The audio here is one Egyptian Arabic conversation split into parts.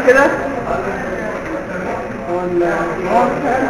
كده ولا هو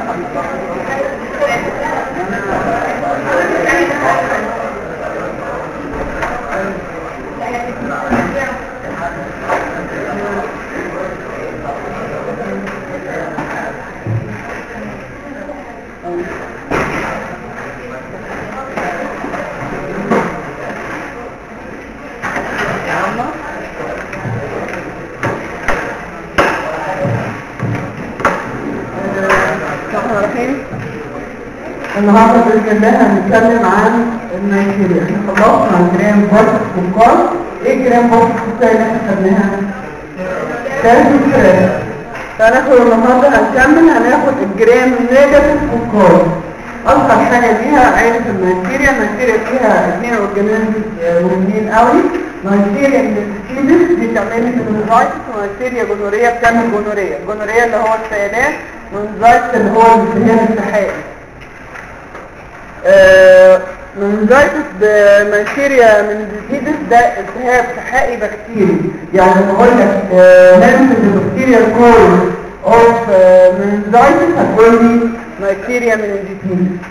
الرحمن الرحيم النهارده باذن الله هنتكلم عن النيجيريا احنا خلصنا الجرام بورت فوكال ايه الجرام بورت فوكال اللي احنا خدناها؟ ثالث الفراخ فهناخد النهارده هنكمل هناخد الجرام نيجاتيف فوكال اكتر حاجه فيها عيله النيجيريا النيجيريا فيها اثنين اورجانيزمز مهمين قوي نيجيريا الستيدس دي بتعمل لي جونورايتس ونيجيريا جونوريا بتعمل جونوريا جونوريا اللي هو السيلان منزايتس اللي هو الالتهاب السحائي منزايتس بمنشيريا من الديزيدس ده التهاب سحائي بكتيري يعني بقول لك نفس البكتيريا كول اوف منزايتس هتقول لي بكتيريا من الديزيدس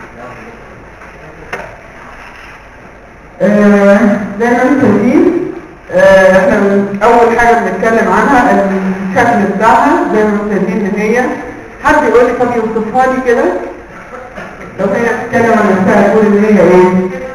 زي ما انتم شايفين احنا من اول حاجه بنتكلم عنها الشكل بتاعها زي ما انتم شايفين ان هي حد يقول لي طب يوصفها لي كده لو هي بتتكلم عن نفسها تقول ان هي ايه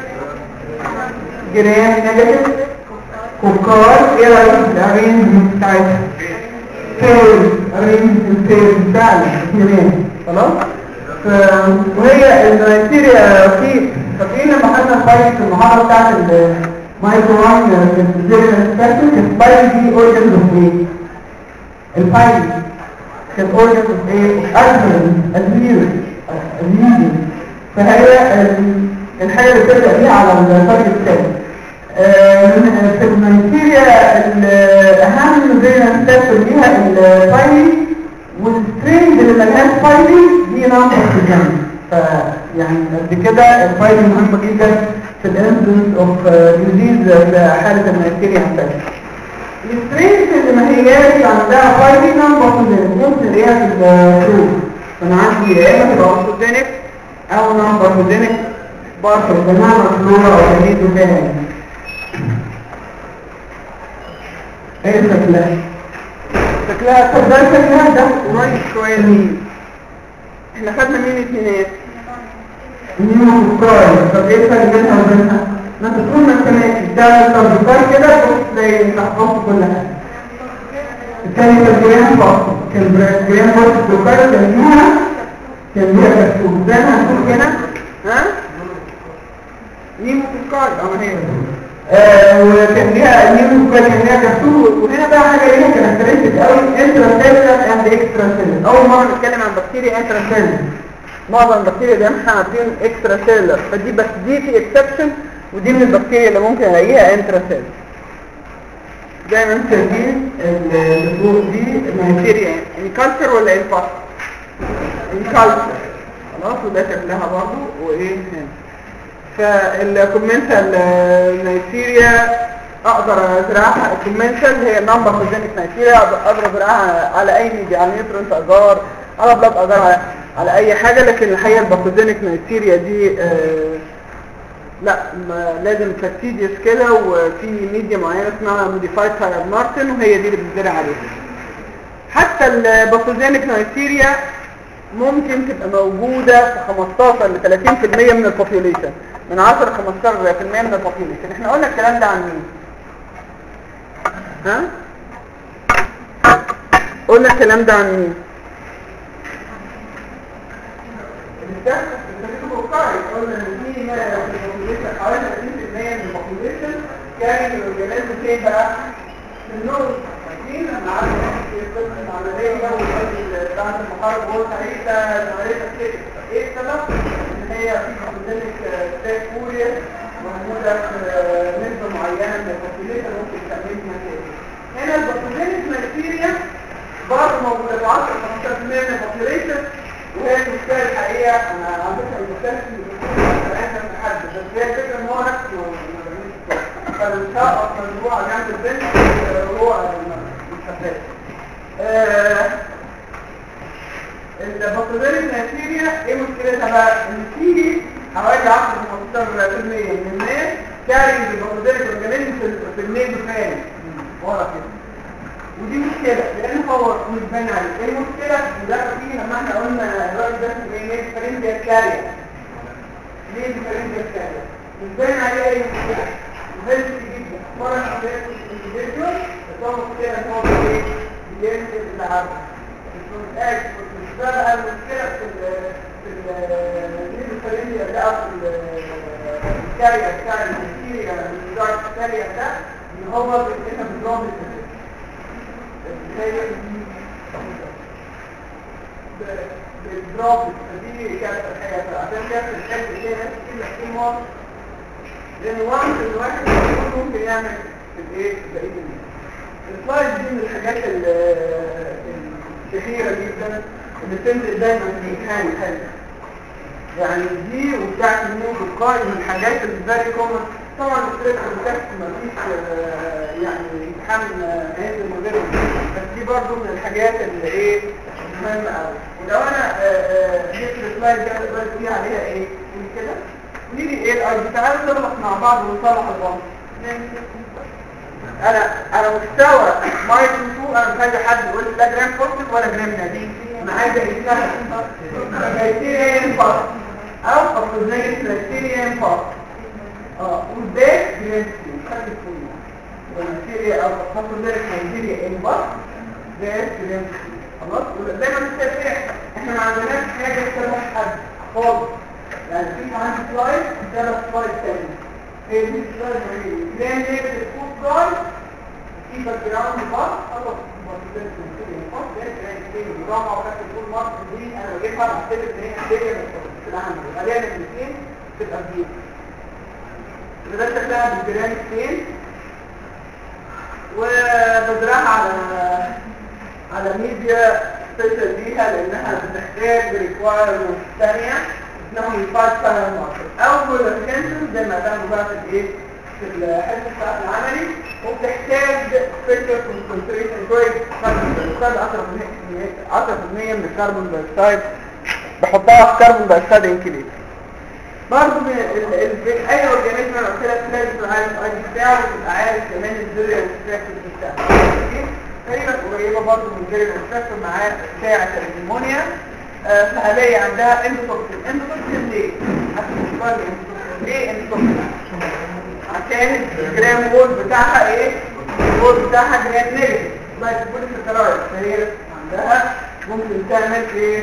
جرام نيجاتيف كوكار ايه رايك في الارينج بتاعتها فيل ارينج فيل فعلا جرام خلاص ف... وهي البكتيريا في فاكرين لما خدنا الفايل في المحاضره بتاعت المايكروان في الفيزيكال ستاتيك الفايل دي اورجنز اوف ايه الفايل كان اورجنز اوف ايه ادمن ادمير ادمير فهي الحاجه اللي بتبدا بيها على الفرق الثاني في المنتيريا الاهم زي ما نستخدم بيها الفايل والسترينج اللي ملهاش فايلي دي نمبر في الجنب فيعني قد كده الفايل مهم جدا في الانسلنس اوف ديزيز في حاله المنتيريا انفكشن السترينج اللي ما هياش عندها فايلي نمبر في الجنب ممكن نلاقيها في الشوف فانا عندي يا اما تبقى اوتوجينيك او نمبر اوتوجينيك بارشل بمعنى فلورا او جديد وثاني ايه شكلها شكلها طب ده شكلها ده قريب شويه مين احنا خدنا مين اثنينات مين فكار طب ايه الفرق بينها وبينها ما تكون مكانات ده الفكار كده بص تلاقي تحفظ كل حاجه الثاني كان جرام فاصل كان جرام فاصل فكار كان فيها كان فيها كتوب زي ما هنقول هنا ها مين فكار اه هي وكان ليها نيو كان ليها كبسول وهنا بقى حاجه ليها كاركترستيك قوي انترا سيلر اند اكسترا سيلر اول مره نتكلم عن بكتيريا انترا سيلر معظم البكتيريا اللي احنا عارفين اكسترا سيلر فدي بس دي في اكسبشن ودي من البكتيريا اللي ممكن الاقيها انترا سيلر زي ما انتم شايفين اللي فوق دي المانتيريا ان كالتشر ولا ان باست ان كالتشر خلاص وده شكلها برضه وايه هنا فالكومنتال نيسيريا اقدر ازرعها الكومنتال هي نمبر كوزينيك نيسيريا اقدر ازرعها على اي ميديا على نيوترونت اجار على بلاد اجار على, على اي حاجه لكن الحقيقه الباكوزينيك نيسيريا دي آه لا لازم فاكسيديوس كده وفي ميديا معينه اسمها موديفايد تاير مارتن وهي دي اللي بتزرع عليها حتى الباكوزينيك نيسيريا ممكن تبقى موجودة في 15 ل 30% من البوبيوليشن من 10 ل 15% من البوبيوليشن احنا قلنا الكلام ده عن مين ها قلنا الكلام ده عن مين قلنا ان في البوبيوليشن حوالي 30% من البوبيوليشن كان الاورجانيزم فين بقى في النور فاكرين لما عملنا القسم العمليه والراجل بعد المحارب هو سعيد عمليه كده ايه السبب ان هي في كوزينيك ستاك كوريا موجوده في نسبه معينه من البكتيريا ممكن تعملها كده هنا البكتيريا بكتيريا برضه موجوده في 10 15% من البكتيريا وهي المشكله الحقيقه انا على فكره المشكله في البكتيريا محدد بس هي الفكره ان هو نفسه ما بيعملش كده فالشقه مزروعه جنب البنت هو الشباب آه البكتيريا البكتيريا ايه مشكلتها بقى ان في حوالي 10 15% من الناس كاري البكتيريا اورجانيزم في الميل الثاني ورا كده ودي مشكلة لان هو مش باين عليه ايه المشكلة ده فيه لما احنا قلنا الراجل ده اسمه ايه ميل فرنجيا كاريا ميل فرنجيا كاريا مش باين عليه اي مشكلة وهيلث جدا مرة حضرتك الانديفيديوال بس هو مشكلة ان هو ايه بينزل العرض مش قاعد مش بقى المشكلة في ال في الميل فرنجيا ده او في الكاريا بتاع البكتيريا بتاع الكاريا ده ان هو بيتكلم بالرغم بالضرب دي كانت الحاجة عشان كانت الحاجة اللي هي ناس كتير محكومة لأن وانس الواحد ممكن يعمل الايه بقية السلايد دي من الحاجات الكثيرة جدا اللي بتنزل دايما في امتحان حاجة يعني دي وبتاعت النور القائم من الحاجات اللي فيري كومن طبعا الستريس والتكست مفيش يعني امتحان هينزل من غيره بس دي برضو من الحاجات اللي ايه مهمة قوي ولو انا جبت السلايد ده السلايد دي عليها ايه كده نيجي ايه الاي تعالوا نغلق مع بعض ونصلح الغلط انا انا مستوى مايك 2 انا مش عايز حد يقول لي لا جرام بوزيتيف ولا جرام نيجاتيف انا عايز اسمها بكتيريا انفاس او فاكتوريا بكتيريا انفاس اه والباك جرانسي خلي كله والبكتيريا او فاكتوريا بكتيريا انفاس باك جرانسي خلاص زي ما انت شايف احنا ما عندناش حاجه شبه حد خالص يعني في عندي سلايد ده سلايد تاني هي دي سلايد مهمه جرام نيجاتيف فود سلايد في باك جراوند بار خلاص الجامعة وكانت كل مصر دي انا بجيبها بعتبر ان هي هدية في العام غاليا الاثنين تبقى بجيب ده شكلها بالجرام اثنين وبزرعها على على ميديا سبيشال ليها لانها بتحتاج ريكوايرمنت ثانيه اسمها الفايت بانل ماركت اول كانسل زي ما كانوا بقى في الايه في الحصه بتاعت العملي وبتحتاج سبيشال كونسنتريشن كويس كاربون دايوكسيد 10% 10% من الكربون دايوكسيد بحطها في كربون دايوكسيد انكليت برضه اي اورجانيزم انا قلت لك لازم عارف الاي دي بتاعه وتبقى عارف كمان الزرع والستراكشر بتاعه تقريبا قريبه برضه من الزرع والستراكشر معاه بتاعه النمونيا فهلاقي عندها اندوتوكسين اندوتوكسين ليه؟ هتفكر ليه اندوتوكسين؟ عشان الجرام وول بتاعها ايه؟ الوول بتاعها جرام نيجاتيف لايك بوليسكرايد فهي عندها ممكن تعمل ايه؟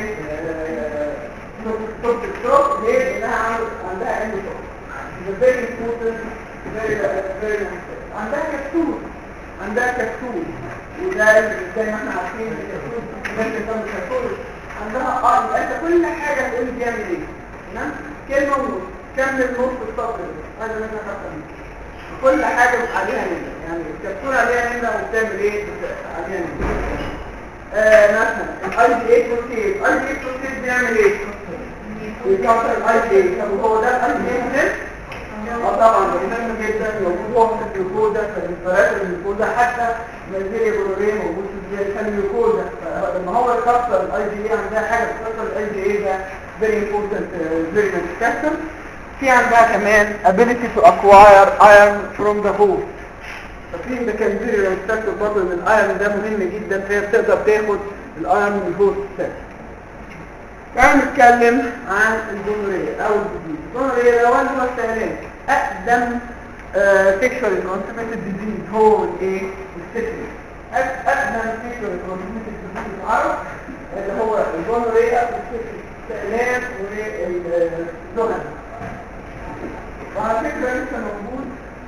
ستوب ستوب ليه؟ لانها عندها اندوتوكسين ده فيري امبورتنت فيري فيري عندها كبسول عندها كبسول وده زي ما احنا عارفين الكبسول ممكن تعمل كبسول عندها اه يبقى انت كل حاجه تقول لي بيعمل ايه تمام كلمه ونص كمل نص السطر ده هذا اللي انا حاطه كل حاجه عليها نمره يعني الكبسوله عليها نمره وبتعمل ايه عليها نمره آه مثلا الاي دي اي بروتين الاي دي اي بروتين بيعمل ايه بيكسر الاي دي اي طب هو ده الاي دي اي مهم اه طبعا مهم جدا موجود هو في الجلوكوزا في الانفرات الجلوكوزا حتى مازيريا بلوريه موجود في الجلوكوزا لما هو يكسر الاي دي اي عندها حاجه بتكسر الاي دي اي ده very important uh, very important في عندها كمان ability to acquire iron from the host ففي ده كان very important برضه ان الايرون ده مهم جدا فهي بتقدر تاخد الايرون من الهوست بتاعها تعالوا نتكلم عن الجمهورية او الجديد الجمهورية ده هو الثاني اقدم سيكشوال كونسبت ديزيز هو الايه السيكشوال اقدم سيكشوال كونسبت ديزيز العرب اللي هو الجمهورية والسيكشوال والزهن وعلى فكرة لسه موجود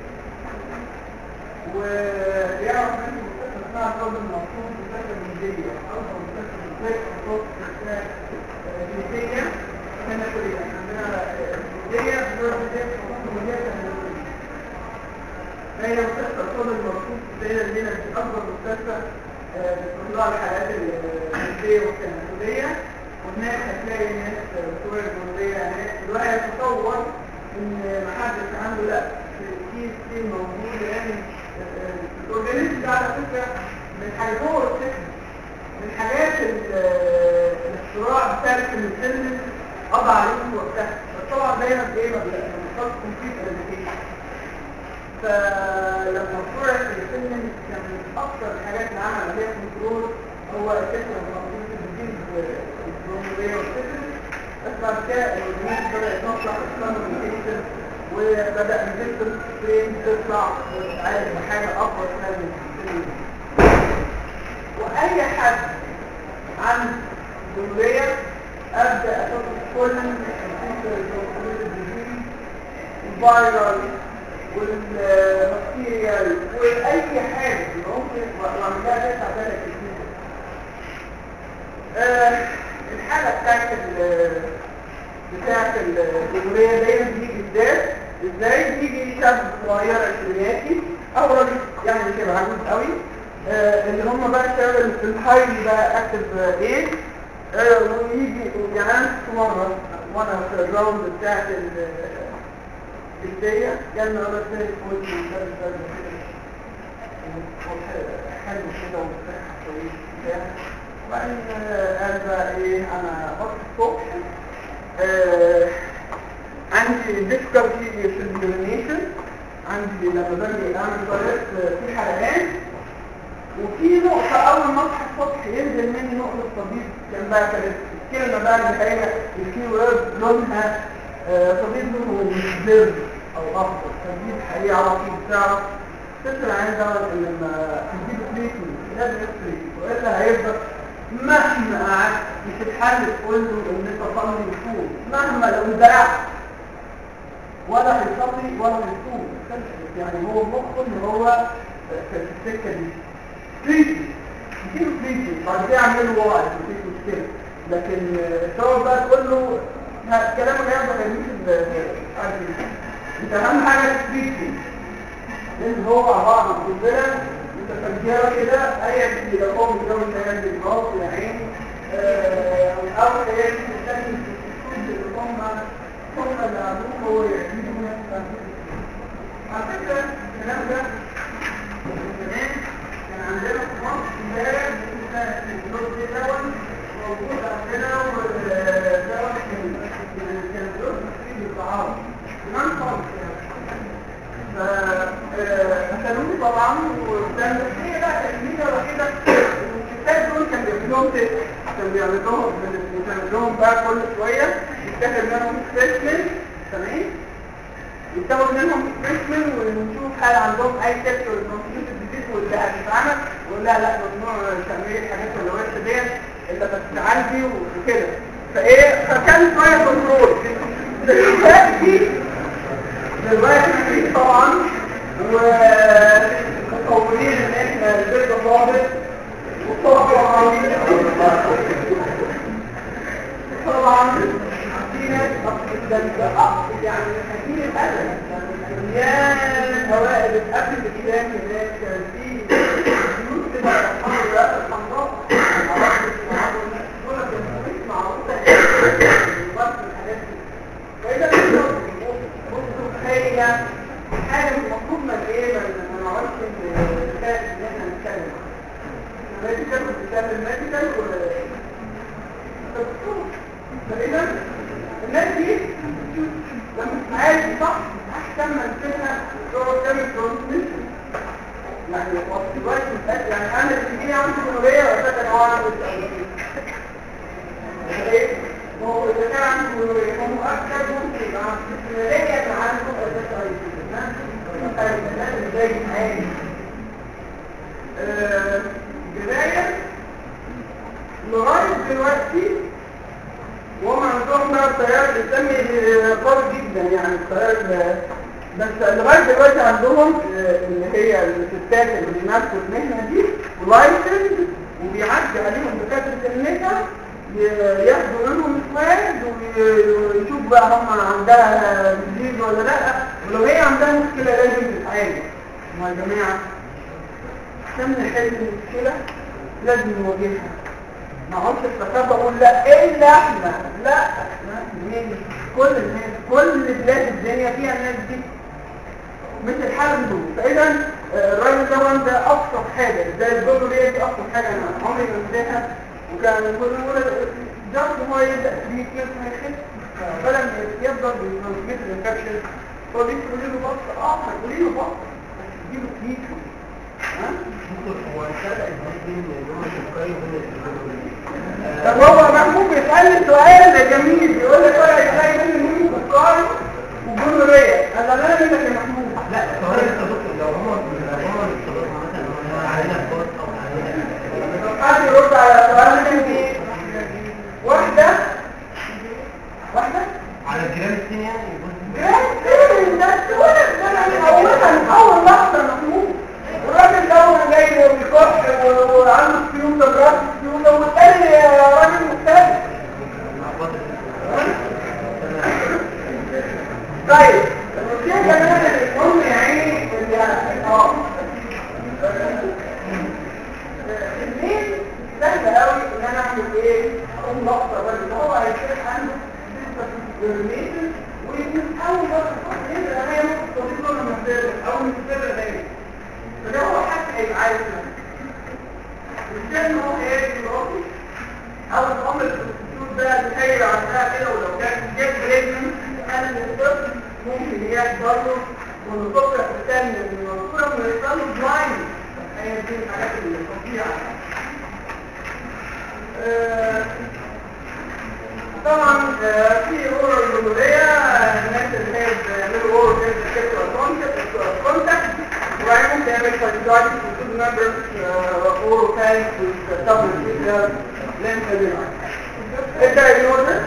ويعرف منه مستشفى اسمها الرجل المقصود مستشفى الجنسية أو مستشفى الجنسية جنسية هنا كلية عندنا جنسية هي مستشفى الطب المقصود السيدة الليلة دي أكبر مستشفى بتطلع الحالات الجنسية والتناسلية وهناك هتلاقي الناس صور الجنسية هناك الواحد يتصور ان محدش عنده لا كتير كتير موجود يعني الاورجانيزم ده على فكره من حاجه جوه السكن من الحاجات الصراع بتاعت السلم قضى عليهم وقتها بس طبعا دايما ايه ما بيحصلش كومبليت اديوكيشن فلما طلعت السلم كان من اكثر الحاجات اللي عمل عليها كنترول هو الفكره الموجوده في الجنس البروموليه والسلم بس بعد كده الجنس بدا يتنشط الكوميونيكيشن وبدا الفيكتور سترين تطلع وتتعالج بحاجه افضل من السلم واي حد عنده جمهوريه ابدا اشوف كل الفيروس والبكتيريا واي حاجه ممكن واعمل لها تسع بالك آه الحاله بتاعت بتاعت الجمهوريه دايما بتيجي ازاي ازاي بيجي شاب صغير عشريناتي او راجل يعني كده عجوز قوي آه اللي هم بقى الشباب الهايلي بقى اكتف ايه آه ويجي يعني انا في مره وانا في الراوند بتاعت الجلديه كان انا تاني في وجهي مدرس حلو كده ومفتاح كويس بتاع وبعدين قال بقى ايه انا بص الصبح آه عندي difficulty في الديلينيشن عندي لما باجي اعمل طريقه في حلقات وفي نقطة أول ما أصحى الصبح ينزل مني نقطة صديد كان بقى كانت الكلمة بقى اللي هي الكي وورد لونها صديد لونه زرد أو أخضر صديد حقيقي على طول بتعرف تسمع عين ده لما تجيب تريتمنت لازم تريتمنت وإلا هيفضل مهما قعدت مش هتحل تقول له إن أنت صلي وصوم مهما لو اتدلعت ولا هيصلي ولا هيصوم يعني هو مخه إن هو في السكة دي تريتمنت يجيله تريتمنت بعد كده يعملوا واعظ مفيش مشكله لكن تقعد بقى تقول له كلامك هيبقى جميل عارف انت اهم حاجه تريتمنت لان هو عباره عن قنبله انت فجاه كده اي حد لو هو متجوز عيال بالباص يا عيني او عيال الثاني اللي هم هم اللي عملوه هو يعملوا على فكره الكلام ده زمان عندنا في مصر امبارح الدكتور دون موجود عندنا ودون كان دكتور في الطعام كمان خالص فأخذوني طبعا وكان هي بقى تلميذة وكده الستات دول كان بيعمل لهم تست كان بيعمل لهم بيعمل لهم بقى كل شوية يتاخد منهم سبيشمنت تمام يتاخد منهم سبيشمنت ونشوف هل عندهم اي تست ولا واللي هتتعمل ولا لا ممنوع تعملي الحاجات اللي وحشه ديت الا بس عندي وكده فايه فكان شويه كنترول دلوقتي دلوقتي طبعا ومطورين ان احنا البيت ضابط وطبعا طبعا في ناس يعني حكيم الادب مليان هواء بتقفل بكلام هناك في فلوس كده الحمد لله الحمراء فإذا بصوا هي حاجة المفروض ما ايه ما نقعدش ان احنا نتكلم ميديكال بتتكلم ميديكال فإذا الناس دي لما تتعالج صح احسن ما نسيبها تقعد تعمل ترانسميشن يعني وقت الوقت يعني انا اللي بيجي عندي جمهوريه واساسا هو عنده ايه هو اذا كان عنده جمهوريه هو مؤكد ممكن يبقى عنده استمراريه يبقى عنده اساسا اي الناس ازاي يتعالج بدايه لغايه دلوقتي وهم عندهم بقى التيار بيسمي قوي جدا يعني التيار بس لغايه دلوقتي عندهم اللي هي الستات اللي بيمارسوا المهنه دي لايسنس وبيعدي عليهم دكاتره المهنه ياخدوا منهم سواد ويشوف بقى هم عندها ديزيز ولا لا ولو هي عندها مشكله لازم تتعالج ما يا جماعه عشان نحل المشكله لازم نواجهها ما اقعدش الفساد اقول لا الا احنا لا احنا مين كل الناس كل بلاد الدنيا فيها الناس دي مثل الحاله دول فاذا الراجل ده ده ابسط حاجه زي الجزء دي دي ابسط حاجه انا عمري ما انساها وكان كل يقول جاست هو يبدا تريتمنت هيخف بدل ما يفضل بالترانسميت الانفكشن هو دي تقول له بص اه هتقولي له بص تجيله تريتمنت ها هو الفرق بين نوع السكري وبين السكري طب هو محمود بيسألني سؤال جميل بيقول لي فرق ازاي بين المين سكر والجلورية انا انا منك يا محمود لا سؤال انت دكتور لو هو لو هو الاتصالات مثلا هو علينا الكود او علينا حد يرد على سؤال مني واحدة واحدة على الجيران السن يعني يقول جرام ده السؤال ده انا من اولها من اول لحظة يا محمود والراجل ده هو جاي وبيكح وعنده سيوم ده براس سيوم ده والتاني راجل مختلف طيب في كمان الام يعني اللي اه الليل سهل قوي ان انا اعمل ايه اقوم لقطه بس هو هيصير عنده ريليشن ويكون اول مره تفكر ان انا ممكن تضيف له مستقبل او مستقبل تاني فده هو حتى هيبقى عايز مش ان هو هيجي يروح او الامر الدكتور ده بيخيل عنها كده ولو كان جاب بريجنن انا الطفل ممكن يحصل له والطفل الثاني من المذكوره من يحصل له بلايند هي دي الحاجات اللي فظيعه آه، طبعا آه، في اورال جمهوريه الناس اللي هي بيعملوا اورال سيكشوال كونتاكت وبعدين ممكن يعمل فايتولايتس وتود ممبرز اورال كانت دبل سيكشوال لينفادينويد ابدا النورد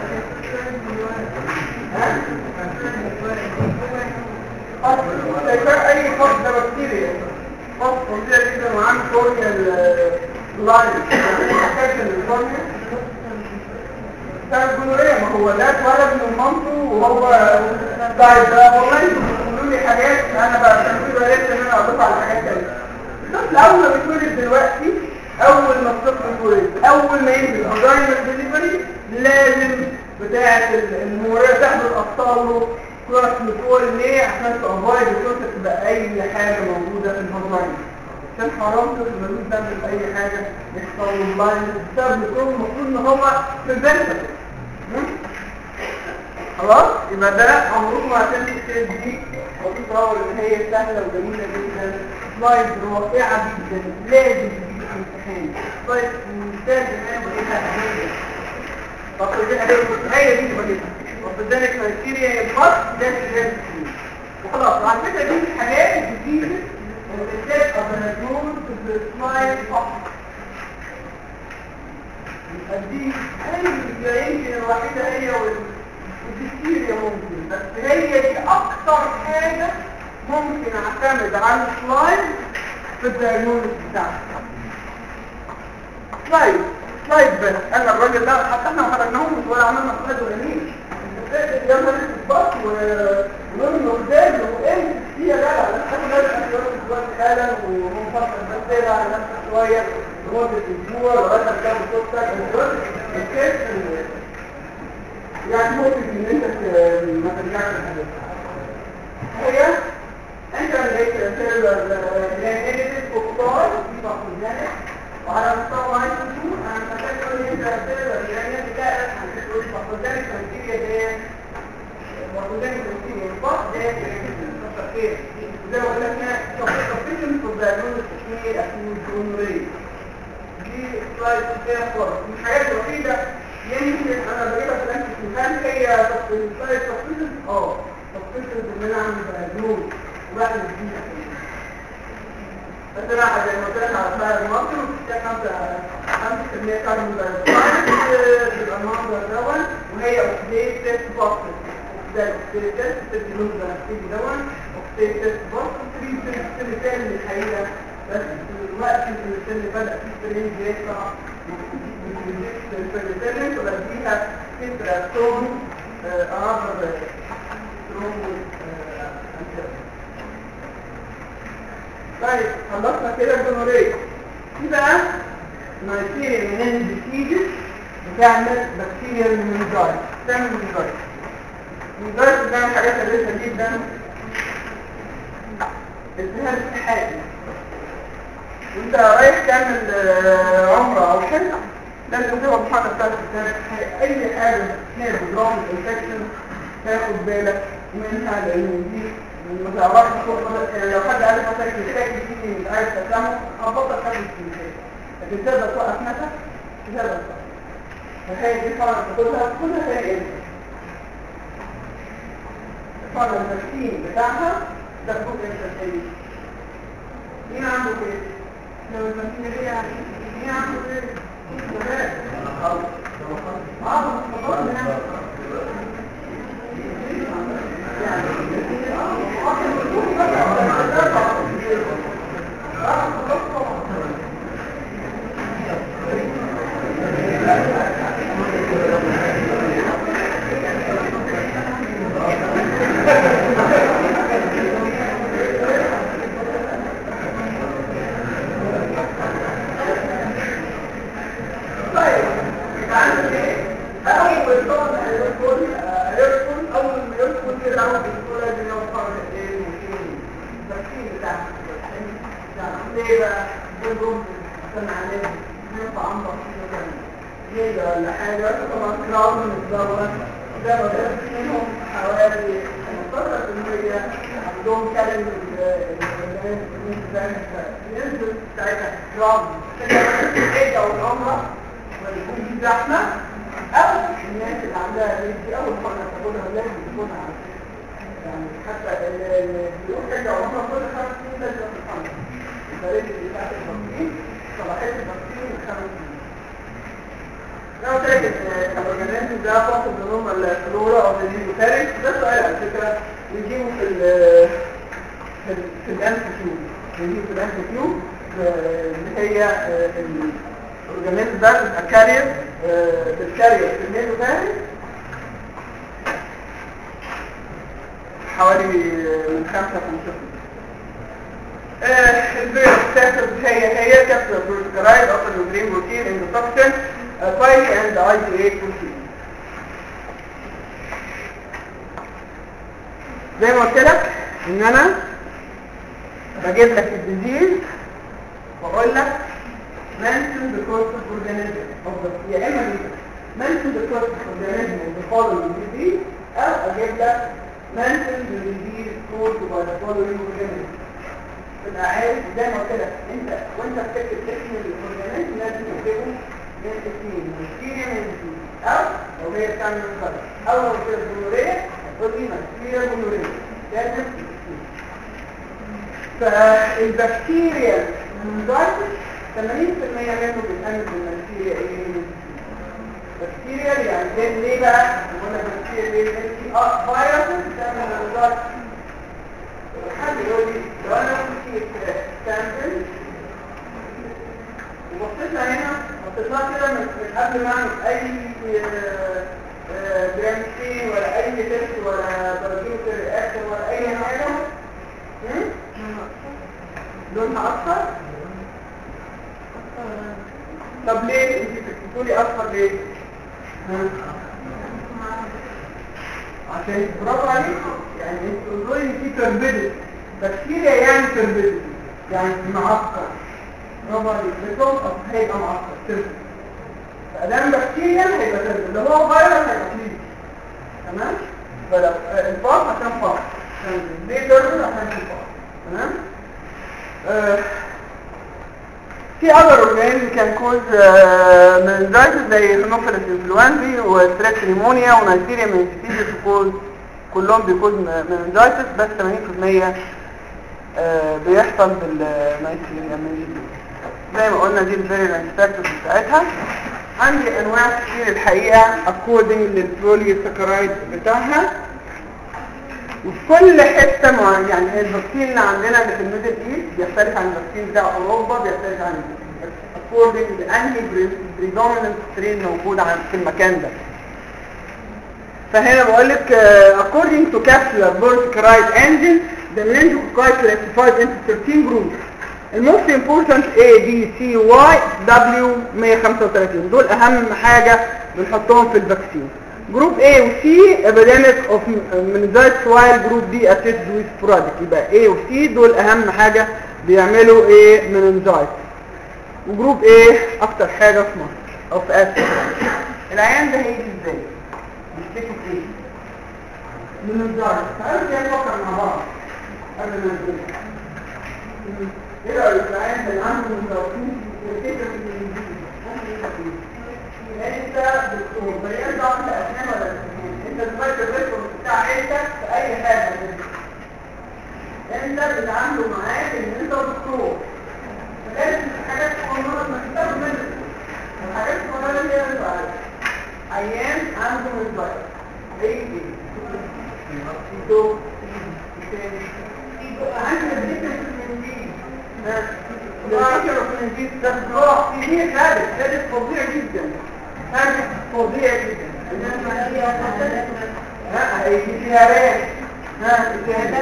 اي فصل ده بكتيريا فصل فظيع جدا وعنده كورنيا لاين يعني الكورنيا بتاع الجنورية ما هو ده اتولد من مامته وهو طيب ده والله انتوا بتقولوا لي حاجات انا بقى تنفيذ لسه ان انا اضيف على حاجات تانية الطفل اول ما بيتولد دلوقتي اول ما الطفل يتولد اول ما ينزل اندايمر ديليفري لازم بتاعة المورية تحمل اطفال له كلاس ميكول ليه عشان تأفايد الكوسة تبقى اي حاجة موجودة في الهوزاين عشان حرام طفل ملوش دم اي حاجة يحصل له بلايند بسبب يكون المفروض ان هو في البنتر خلاص يبقى ده عمركم هتنسوا الكيس دي وتقرأوا ان هي سهلة وجميلة جدا سلايد رائعة جدا لازم تجيب في الامتحان سلايد ممتاز جدا وإيه طب دي عليكم هي دي تبقى كده وفي ذلك كرايتيريا الخاص ده لازم وخلاص وعلى فكرة دي الحاجات الجديدة الستيب اوف النجوم في السلايد فقط دي هي يمكن الوحيدة هي والديستيريا ممكن بس هي دي اكتر حاجة ممكن اعتمد على السلايد في الدايجنوز بتاعتي سلايد سلايد بس انا الراجل ده حتى احنا ما خرجناهم ولا عملنا سلايد ولا مين يلا نكتب بط ونرمي قدام وايه في يا جدع انا لازم اخد دلوقتي حالا ومنفصل بس كده على نفسك شويه لمده اسبوع لغايه ما تاخد صوتك الكيس يعني ممكن ان انت ما ترجعش لحاجات هي انت اللي هيك الانيتيف كوكتار في فاكتوريانك وعلى مستوى معين تشوف انا محتاج اقول ان انت هتقدر يعني بتاعك هتقول فاكتوريانك كريتيريا دي فاكتوريانك كريتيريا الفاك ده كريتيريا زي ما قلت لك سبستيشن فور دايجنوستس ايه اكيد جونري دي سلايد فيها خالص من الحاجات الوحيده يمكن انا بجيبها في الامتحان هي سلايد سبستيشن اه سبستيشن ان انا اعمل دايجنوز وبعمل فيها بس انا زي ما قلت لك على اسمها المصري وفي خمسة خمسة كمية كاربون دايوكسيد في المنظر دون وهي اوكسيد تيست بوكس ده اوكسيد تيست تدلون ده تيجي دون اوكسيد تيست بوكس وفي سن تاني من الحقيقة بس الوقت اللي السن بدأ في السنين بيطلع الفيرميتالين تبديها فكرة ستون أعرض ستون طيب خلصنا كده الجمهورية في بقى نايتيريا منين بتيجي بتعمل بكتيريا المنجايت بتعمل منجايت المنجايت بتعمل حاجات كويسة جدا التهاب استحالي وانت رايح تعمل آه، عمره او حج لازم تبقى محاطة بتاعت التهاب استحالي اي حاجة فيها بجرام الانفكشن تاخد بالك منها لان دي ما تعرفش تاخد- لو حد قال لك مثلا الشكل دي مش عايز تفهمه هتبطل تاخد الكيميكال لكن تقدر توقف نفسك تقدر توقف فهي دي فعلا تاخدها كلها فيها ايه؟ فعلا التكتين بتاعها ده فوق التكتين مين عنده كده؟ لو التكتين دي يعني مين عنده كده؟ شباب اه مش خلاص يعني طيب عندك ايه؟ اول طبعا هيدخل هيدخل اول ما يدخل كده اول الدكتور لازم يقف على ايه التفكير بتاعه ليه بقى؟ دول جم استنى عليهم ينفع انضف كده ليه ولا حاجه طبعا كراود من الدوله ده ما درس منهم حوالي 15% عندهم كلمه ينزل ساعتها كراود الحجه والعمره ما يكون في زحمه او الناس اللي عندها ريش دي اول مره تاخدها لازم تكونها يعني حتى اللي بيروح حجه وعمره كل خمس سنين لازم تتحمل البريد اللي بتاعت البطين صلاحيه البطين خمس سنين لو تجد الاورجانيزم ده فقط منهم الفلورا او الهيموثيريك ده سؤال على فكره نجيبه في ال في ال في الانف كيو نجيبه في الانف كيو اللي هي آه، الاورجانيزم ده بيبقى كارير بالكارير في الهيموثيريك حوالي من خمسة خمسة الفيروس تاخد هي هي كابسول بروتوكولايد اوف الجرين بروتين اندوتوكسين باي اند اي دي اي بروتين زي ما قلت لك ان انا بجيب لك الديزيز واقول لك mention the cause of organism of the يا اما دي mention the cause of organism of the following disease او اجيب لك mention the disease caused by the following organism تبقى عارف زي ما قلت لك انت وانت بتكتب اسم الاورجانيزم لازم تكتبه من اثنين بكتيريا من اثنين او لو هي بتعمل مصدر او لو كده بلوريه هتقول لي بكتيريا بلوريه لازم تكتب فالبكتيريا المنزايتس 80% منه بيتعمل بالبكتيريا ايه؟ بكتيريا يعني ده ليه بقى؟ قلنا بكتيريا ليه؟ لان في اه فيروس بتعمل منزايتس حد يقول لي لو انا كنت سامبل وبصيتها هنا بصيتها كده من من قبل ما اعمل اي جرامسين ولا اي تيست ولا برجيوت رياكشن ولا اي حاجه هم؟ لونها اصفر طب ليه انت بتقولي اصفر ليه هم؟ عشان برافو عليكم يعني انتوا تقولوا ان في تربيدت بكتيريا يعني تربيدت يعني معقد برافو عليك بيكون هيبقى معقد تربيدت فادام بكتيريا هيبقى تربيدت لو هو فيروس هيبقى فيه تمام فلو الفاص عشان فاص ليه تربيدت عشان في فاص تمام آه، في other organism can cause uh, meningitis زي هيموفيلس انفلونزي وستريس نيمونيا ونيسيريا منسيتيز كوز كلهم بيكوز meningitis بس 80% آه، بيحصل بالنيسيريا منسيتيز زي ما قلنا دي الفيريلانس فاكتورز بتاعتها عندي انواع كتير الحقيقه according للبولي سكرايد بتاعها وفي كل حتة مع يعني الفاكسين اللي عندنا اللي في الميدل ايست بيختلف عن الفاكسين بتاع اوروبا بيختلف عن according لانهي predominant strain موجود عن في المكان ده فهنا بقول لك uh, according to capsular polysaccharide engine the meningococci classified into 13 groups the most important A B C Y W 135 دول اهم حاجة بنحطهم في الفاكسين جروب A و C epidemic of meningitis while جروب D associated with sporadic يبقى A و C دول اهم حاجة بيعملوا ايه meningitis وجروب A اكتر حاجة في مصر او في اسيا العيان ده هيجي ازاي بيشتكي ايه meningitis تعالوا كده نفكر مع بعض قبل ما نبدا ايه رأيك العيان ده اللي عنده متوقفين الفكرة في المنزل ممكن يبقى ايه انت دكتور بيان ضغط الاسنان ولا الاسنان انت دلوقتي الريسورس بتاع عيلتك في اي حاجه انت اللي عامله معاك ان انت دكتور فلازم الحاجات الصغيره ما تستخدم منك الحاجات الصغيره اللي هي اللي عيان عنده مزايا ايه ايه دو عندنا الفكره في المنزل الفكره في المنزل ده بصراحه كتير ثابت ثابت فظيع جدا حاجة فظيعة جدا انما هي ها هي زيارات ها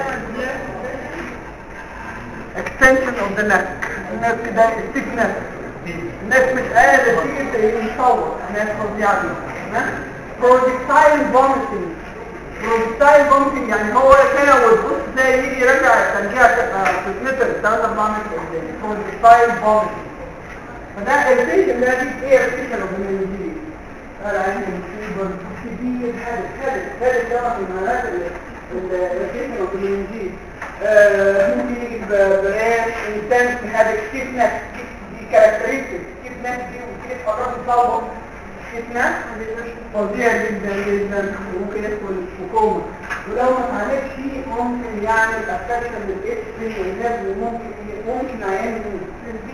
extension of the neck الناس ده stiffness الناس مش قادرة تيجي تصور الناس فظيعة جدا projectile vomiting projectile vomiting يعني هو كده وتبص تلاقي يجي يرجع الترجيع تبقى في متر 3 4 متر قدام projectile vomiting فده الفيشن ده دي ايه الفيشن اوف المنزيل قال عندي مصيبه كبير حدث حدث حدث ده في المهارات الفيشن اوف المنزيل ممكن يجي براش انسان في هذا ستيفنس دي كاركترستيك ستيفنس دي وكيف قررت تصور ستيفنس فظيع جدا جدا وممكن يدخل في كوما ولو ما اتعالجش ممكن يعمل افكشن للاكس والناس وممكن ممكن عيان يموت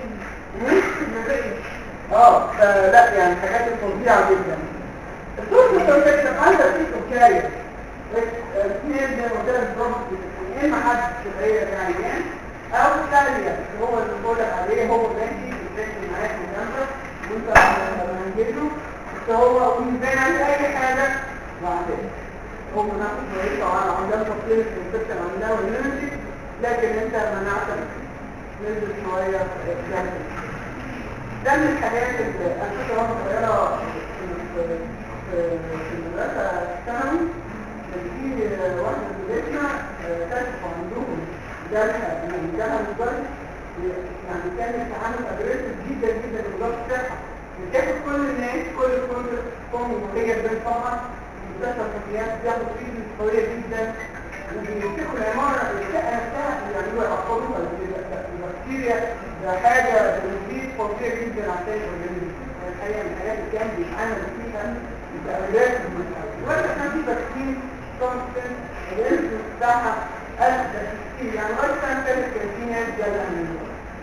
اه فلا يعني حاجات فظيعه جدا الصوت بروتكشن عندك فيه كارير الاثنين زي ما قلت لك بالظبط يا اما حد شرعيه عيان او كارير هو اللي بقول لك عليه هو ماشي بيتكلم معاك جنبك وانت لما هنجيله بس هو ويبان عليه اي حاجه وعندك هو مناعته كويسه وعلى عندها تفصيل في الانفكشن عندها والنمجي لكن انت مناعتك نزل شويه جنبك ده من الحاجات اللي انا كنت وانا صغيره في في المدرسه الثانوي كان في واحده من بيتنا كشفوا عندهم جالها من جالها مدرس يعني كان التعامل اجريسيف جدا جدا لوزاره الصحه بتاخد كل الناس كل كل قوم وهي بين طبعا مستشفى الفتيات بياخدوا تريتمنت قويه جدا وبيمسكوا العماره الشقه نفسها يعملوا يعقدوها البكتيريا ده حاجه بتزيد فظيع جدا عشان الاورجانيزم الحقيقه من الحاجات اللي كان بيتعامل فيها التأميرات ولا كان في بكتيريا كونستنت الانسل بتاعها قد كتير يعني غير كان كانت كان ناس جالها من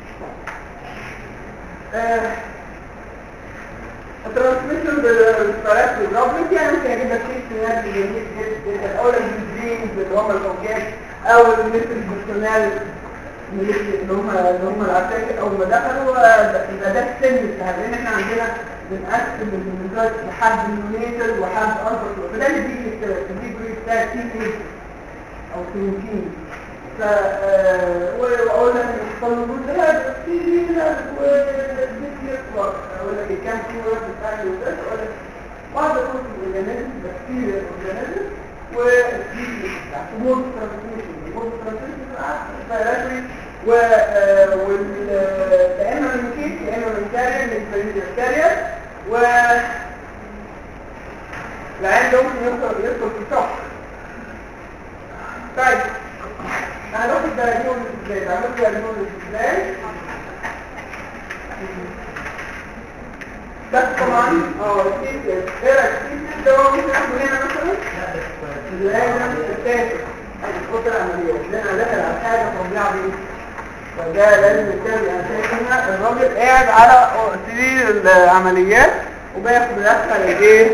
الترانسميشن بالفراغ بالرابط يعني ممكن يجيب لك شيء سينات جميل جدا الاول الجينز اللي هم الفوكات او مثل البرسونال اللي هم اللي هم العساكر اول ما دخلوا يبقى ده السن بتاع لان احنا عندنا بنقسم المنزلات لحد النيتر وحد اكبر فده اللي بيجي في الديجري بتاع تين ايج او سنتين ف واقول لك يحصل له جزء لا في هنا يكبر اقول لك كام في وقت بتاع الوزات اقول لك بعض كتب الاورجانيزم بكتيريا الاورجانيزم والديجري بتاع مود ترانسميشن مود ترانسميشن و يا اما من كيس يا اما من كارير من الكارير و العين ده ممكن يدخل يدخل في شهر طيب هنروح الدايجنوز ازاي بعمل دايجنوز ازاي بس طبعا اه الكيس ايه رايك الكيس ده هو ممكن اخده هنا مثلا لازم تتاكل الفترة العملية لأن داخل على حاجة فظيعة دي فده لازم يتابع يعني هنا الراجل قاعد على سرير العمليات وبياخد يدخل الايه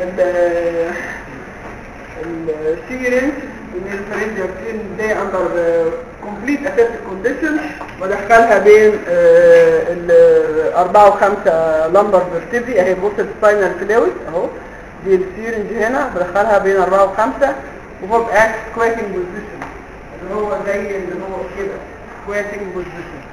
السيرنج من الفرنجة دي اندر كومبليت اسيبتيك كونديشن ودخلها بين ال 4 و 5 لمبر فيرتيبري اهي بص السباينال فلويد اهو دي السيرنج هنا بدخلها بين 4 و 5 وهو بقى كويتنج بوزيشن اللي هو زي اللي هو كده كويتنج بوزيشن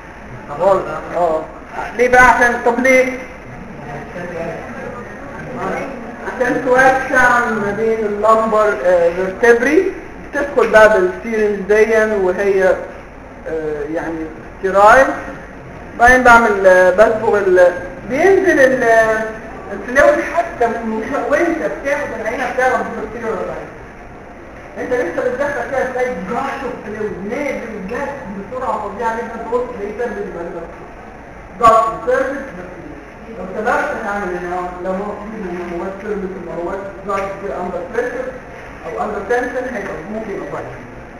اه ليه بقى عشان طب ليه عشان توسع ما بين اللمبر فيرتبري تدخل بقى بالسيرنج ديا وهي آه، يعني ستيرايل بعدين بعمل آه، بصبغ ال بينزل ال الفلويد حتى من وانت بتاخد العينه بتاعها بتبتدي ولا لا انت لسه بتدخل فيها تلاقي جاش فلويد نازل جاش بسرعه فظيعه جدا تبص تلاقيه سيرفيس يبقى ده ضغط سيرفيس لو تقدرش تعمل ان لو هو في مواد سيرفيس المواد ضغط كتير اندر بريشر او اندر تنشن هيبقى ممكن يبقى كويس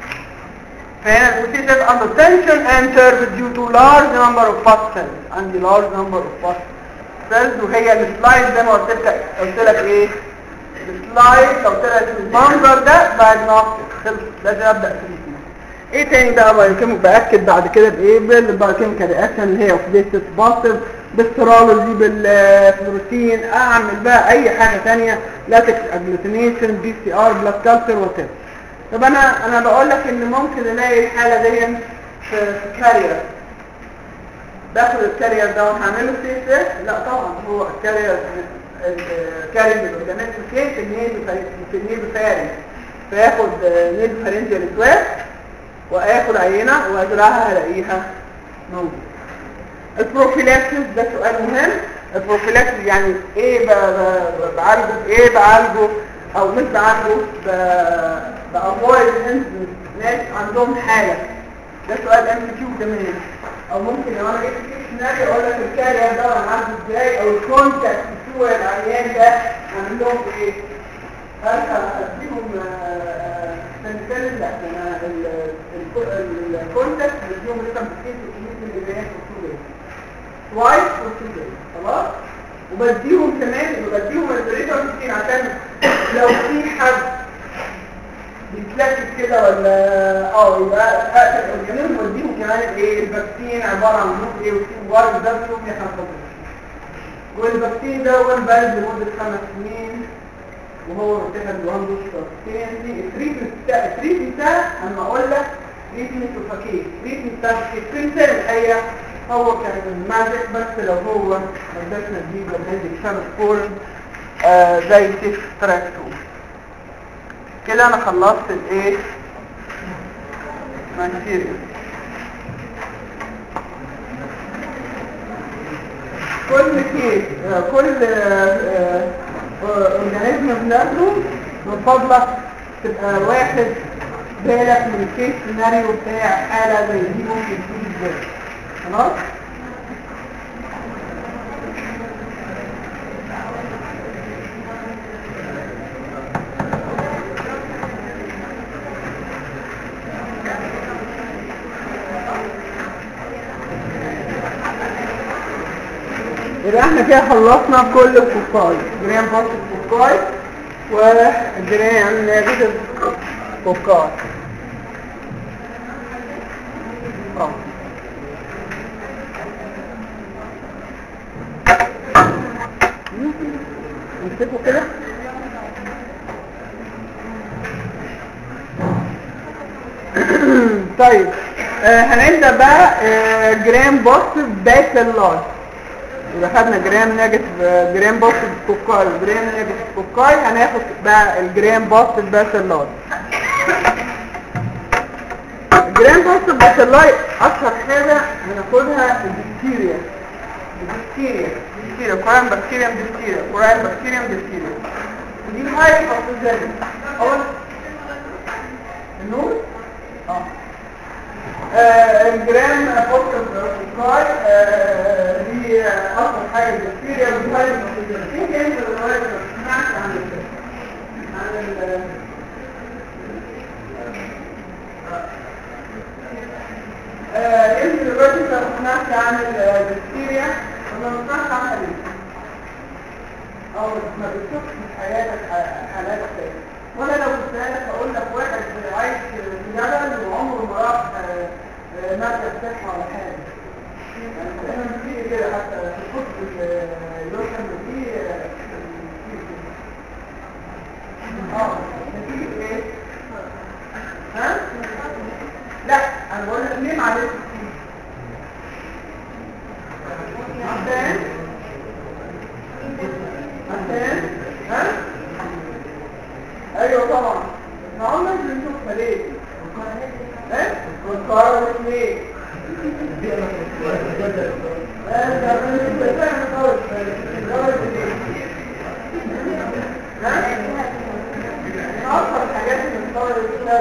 فهنا البوتيتيف under tension and served due to large number of fast cells عندي large number of fast cells وهي السلايد زي ما قلت لك قلت لك ايه السلايد لو طلعت المنظر ده diagnostic خلص لازم ابدا تريتمنت ايه تاني بقى بايوكيميك باكد بعد كده بايه بالبايوكيميكال رياكشن اللي هي اوكسيديتيف باسيف بالسيرولوجي بالفلوروسين اعمل بقى اي حاجه ثانيه لاتكس اجلوتينيشن بي سي ار بلاد كالتر وات طب انا انا بقول لك ان ممكن الاقي الحاله دي في في كارير باخد الكارير ده وهعمله سي اس لا طبعا هو الكارير الكارير الاورجانيزم فين في النيل في النيل فارنج فياخد نيل فارنجيال سواب واخد عينه وازرعها هلاقيها موجوده البروفيلاكسس ده سؤال مهم البروفيلاكسس يعني ايه ب- ب- بعالجه بايه بعالجه او مش بعالجه بافويد ناس عندهم حاله ده سؤال ام كيو كمان او ممكن لو انا جبت كيس نادي اقول لك الكارير ده انا عالجه ازاي او الكونتاكت بتوع العيان ده اعمل لهم ايه هل هديهم سنتين لا انا الكونتاكت بديهم لسه 200 من الجنيه توايس وتوجين خلاص وبديهم كمان وبديهم الريدوكسين عشان لو في حد بيتلكك كده ولا اه يبقى اقتل الاورجانيزم واديهم كمان الايه الفاكسين عباره عن جروب ايه وسي واي ده بيوم يحفظه والفاكسين ده هو بلد لمده خمس سنين وهو مرتكب له عنده شخصين التريتمنت بتاع التريتمنت بتاع اما اقول لك تريتمنت وفاكيه التريتمنت بتاع الكريمتين الحقيقه هو كان الماجيك بس لو هو ما اداش نتيجه بنزل خمس فورم آه زي سيف تراكتو كده انا خلصت الايه مانتيريال كل كيس آه، كل اورجانيزم بناخده من فضلك تبقى واحد بالك من الكيس سيناريو بتاع حاله زي دي ممكن تيجي ازاي خلاص يبقى احنا كده خلصنا كل الفوكاي جرام بوست فوكاي والجرام نيجاتيف فوكاي اه نمسكه كده طيب آه هنبدا بقى آه جرام بوست باكلاج يبقى خدنا جرام نيجاتيف جرام بوست كوكاي وجرام نيجاتيف كوكاي هناخد بقى الجرام بوست باكلاج الجرام بوست باكلاج اشهر حاجه هناخدها البكتيريا البكتيريا البكتيريا كوران بكتيريا بكتيريا كوران بكتيريا بكتيريا ودي حاجه خاصه اول النور اه آه، الجرام بوستر آه دي اكتر حاجه البكتيريا ودي حاجه في كلمه الروايه ما سمعتش عن ال عن ال آه، يمكن دلوقتي لو سمعت عن البكتيريا ولا ما سمعتش عنها ليه؟ او ما بتشوفش في حياتك ح- حالات تانية وانا لو كنت سألك اقول لك واحد عايش في جبل وعمره ما راح آه، آه، مركز صحة ولا حاجة يعني دايما بتيجي كده حتى في الكتب اللوشن دي اه نتيجة ايه؟ ها؟ لا انا بقول لك ليه معلش عشان عشان ها ايوه طبعا احنا عمرنا بنشوفها ليه ايه والقرار ليه دي انا كنت لا ده من الفهم خالص القرار ليه ها من اكثر الحاجات اللي بتطور الكتاب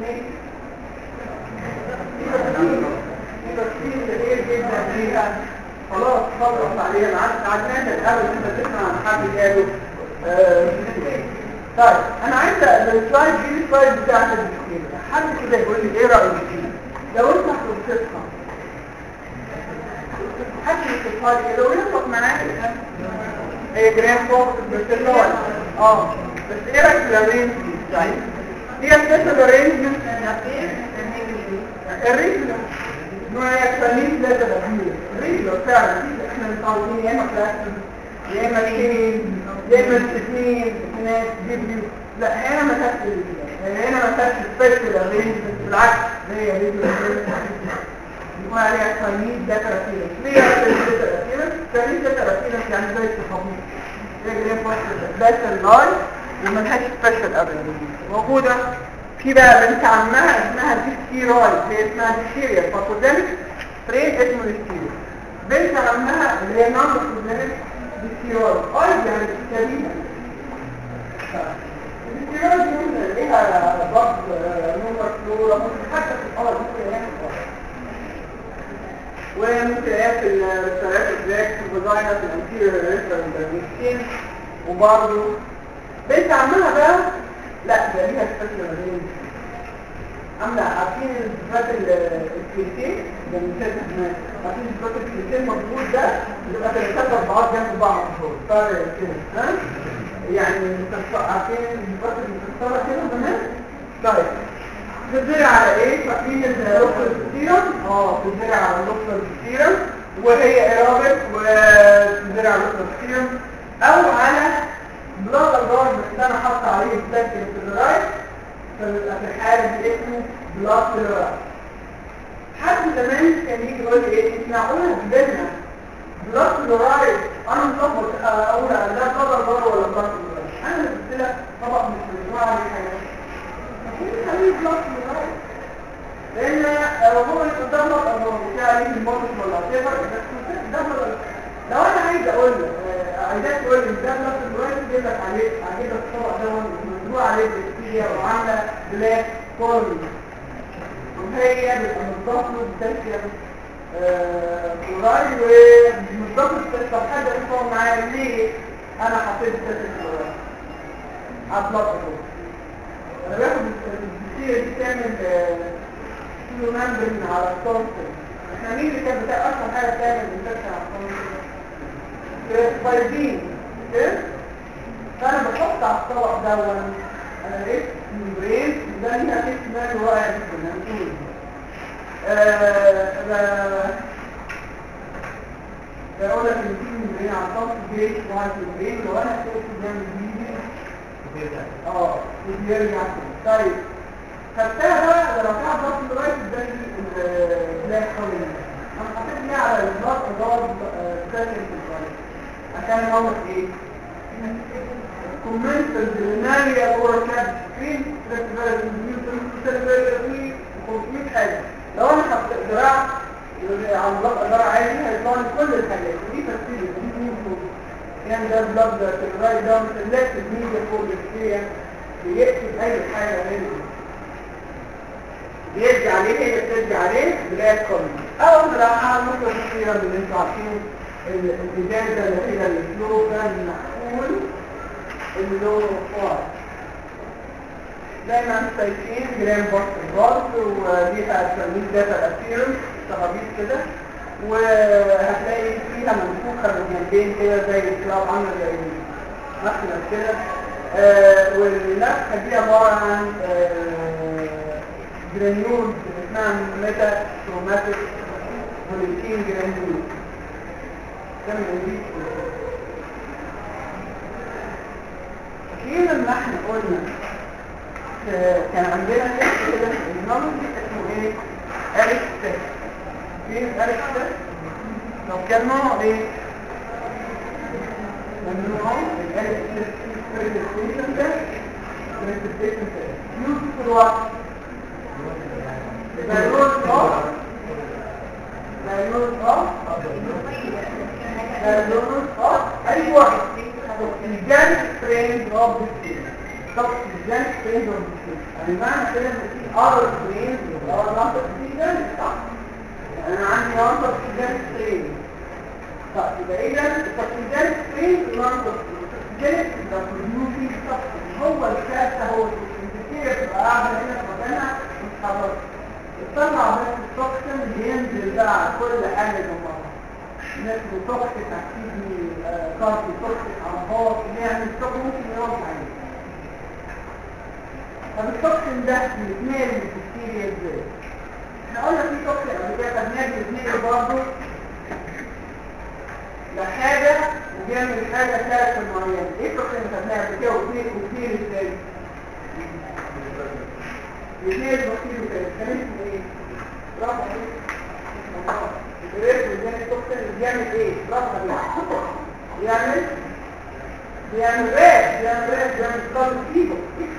في تفصيل كبير جدا فيها خلاص خلص عليها العدد عدناها الاول كده تسمع عن حد قاله آه، طيب انا عايز السلايد دي السلايد بتاعت الدكتور حد كده يقول لي ايه رايك فيه لو انت هتوصفها حد يوصفها لي لو يوصف معاك هي جرام فوق بالتلوان اه بس ايه رايك في الرينج دي طيب هي سبيشال ارينجمنت الرينج نوع يكفانيس لا تبقيه الرينج فعلا احنا متعودين يا اما كلاسيك يا اما اثنين يا اما الاثنين اثنين فيديو لا هنا ما كانتش هنا ما كانتش سبيشال ارينجمنت بالعكس هي فيديو يكون عليها تمييز ده تراتيبس ليه تمييز ده تراتيبس؟ تمييز ده تراتيبس يعني زي التخبيط زي جرين فوست بس اللاي وملهاش سبيشال ابدا موجودة في بقى بنت عمها اسمها ديستيرويد هي اسمها ديستيريا فاكوديميك فرين اسمه ديستيريا بنت عمها اللي هي نون فاكوديميك ديستيرويد ايضا يعني كبيرة الديستيرويد دي ليها ضغط نمبر فلورا ممكن حتى في الأرض ممكن يعمل ضغط وممكن يقفل الرسالات البلاك في الفاجينا في الانتيريور ريستر وبرضه بنت عمها بقى لا ده ليها سبيشال مدين عامله عارفين الفات الكليتين ده مثال هناك عارفين الفات الكليتين مضبوط ده يبقى ثلاثات اربعات جنب بعض طارق كده ها يعني مكسر- عارفين الفات المكسره كده تمام طيب بتزرع على ايه فاكرين اللوكال سيرم اه بتزرع على اللوكال سيرم وهي ايرابيك وتزرع على اللوكال سيرم او على بلاغ الدار بس انا حاطط عليه السكن في الرايت فبيبقى في الحالة دي اسمه بلاغ الرايت حد زمان كان يجي يقول لي ايه انت معقوله تجيبنا بلاغ الرايت انا مطبق اقول ده بلاغ الدار ولا بلاغ الرايت انا قلت لك طبق مش مجموعه عليه حاجات خليه بلاغ الرايت لان هو اللي قدامك او في عليه الموقف ولا تفر بس ده لو انا عايز اقول لك آه، عايزاك تقول لي ده نفس الرايت جايب لك عليه عايز الطبق ده مزروع عليه بكتيريا وعامله بلاك كورن وهي بتبقى متضافه بالتالكيوم كلورايد ومتضافه طب حد يفهم معايا ليه انا حطيت التالكيوم كلورايد هطلقه انا باخد البكتيريا دي تعمل كيلو ممبرين على الصوص احنا مين اللي كان بتاع اصلا حاجه تعمل انفكشن على الصوص كريستايزين كده فانا بحط على الطبق ده انا لقيت ممبرين ده ليها كيس مال واقع جدا هنقول بقول لك ان في ممبرين على الطبق جيش واحد ممبرين لو انا كنت بعمل بيجي اه بيرجع كده طيب خدتها بقى لو كان ضغط لغايه زي البلاك هولي انا حطيت ليه على الضغط ضغط ساكن في الضغط عشان نوصل ايه كومنت البرنامج اور كاب سكرين تركب الكمبيوتر تركب 500 حاجه لو انا حطيت ذراع على الضغط ذراع عادي هيطلع لي كل الحاجات دي تفسير دي مين فوق يعني ده البلد ده الراي ده مثلات الميديا فوق الاكسبيرينس بيكتب اي حاجه غير بيرجع عليه هي بترجع عليه بلاك كومنت او بصراحه ممكن كثيرا من اللي انتوا عارفين الإجازة اللي هي الفلو كان معقول اللي هو فوق دايما شايفين جرام بوست البارت وليها تلميذ داتا أسيرم تخابيط كده وهتلاقي فيها منفوخة من جنبين كده زي الكلاو عاملة زي مخنة كده آه والنفخة دي عبارة عن آه جرانيول اسمها ميتا تروماتيك موليكين جرانيول كم نجيب أكيد لما احنا قلنا كان عندنا تست كده النمط اسمه ايه؟ ألف تست فين ألف تست؟ لو كان نوع ايه؟ ممنوع الألف تست ده بريسبتيشن يوسفول وات دايلوز اوف دايلوز اوف دايلوز اوف ايوه الجان سترينز اوف ذا طب الجان سترينز اوف ذا يعني معنى كده ان في اذر سترينز اللي هو نمبر سيجن صح انا عندي نمبر سيجن سترينز طب يبقى اذا التسجيلات سترينز نمبر سيجن ده بروديوسينج سبستنس هو الكاسه هو الكتير بتبقى قاعده هنا في مكانها متحركه تطلع بس التوكسين بينزل بقى على كل حاجه جنبها ناس توكسيك اكتيفي كارتي توكسيك على هارت يعني التوكسين ممكن يروح عليه طب التوكسين ده بيتنقل من البكتيريا ازاي؟ احنا قلنا في توكسين قبل كده خدناه بيتنقل برضه لحاجه وبيعمل حاجه ثالثه معينه ايه التوكسين اللي خدناها قبل كده وبيتنقل وبيتنقل ازاي؟ بيتنقل بكتيريا ازاي؟ كان اسمه ايه؟ برافو عليك الريت والجانب التوكسين اللي بيعمل ايه؟ برافو عليك بيعمل بيعمل ريت بيعمل ريت بيعمل ستارت فيبر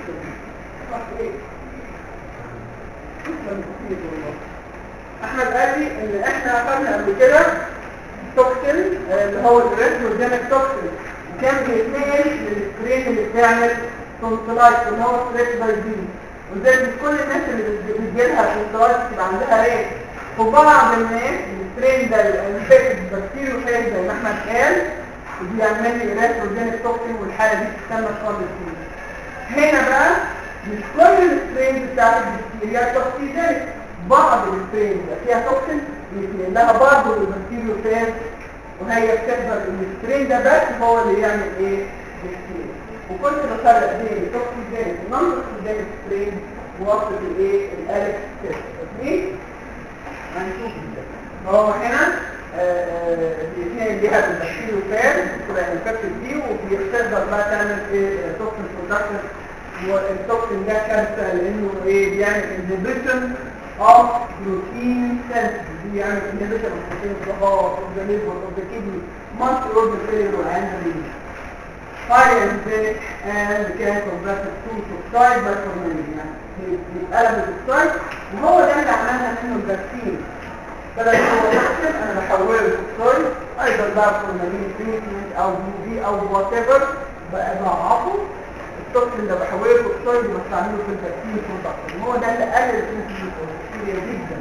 احمد قال لي ان احنا اخذنا قبل كده توكسين اللي هو الريتروجينيك توكسين كان بيتنقل للسكرين اللي بتعمل تونسلايت اللي هو ستريت بايزين وزي مش كل الناس اللي بتجيلها تونسلايت بتبقى عندها ريت وبعض الناس السترين ده الانفكتد بكتيريو فاج زي ما احمد قال بيعمل لي ريتروجينيك توكسين والحاله دي بتسمى كارلسين هنا بقى مش كل السترينز بتاعت البكتيريا توكسيجينيك بعض السترينز فيها توكسين بيتنقل لها برضه البكتيريو فاج وهي بتقدر ان السترين ده بس هو اللي يعمل ايه بكتيريا وكنت بفرق بين التوكسيجينيك والنون توكسيجينيك سترين بواسطه الايه الالف تيست اوكي هنشوف هو هنا الاثنين ليها بالبكتيريو فاج بتبقى انفكتد دي وبيختبر بقى تعمل ايه توكسين برودكشن والتوكسين ده كارثه لانه ايه بيعمل انهبيشن اوف بروتين سينثيز بيعمل انهبيشن اوف بروتين الضغط اوف ذا ليفر اوف ذا كيدني مالتي اورجن فيلير والعين high enzymic and can convert it to toxide by formalin يعني بيتقلب التوكسايد وهو ده اللي عملنا منه الفاكسين بدل ما هو توكسين انا بحوله لتوكسايد ايضا بقى فورمالين تريتمنت او يو في او وات ايفر بضعفه التوكسين ده بحوله لتوكسايد وبستعمله في الفاكسين برودكشن هو ده اللي قلل الانسولين جدا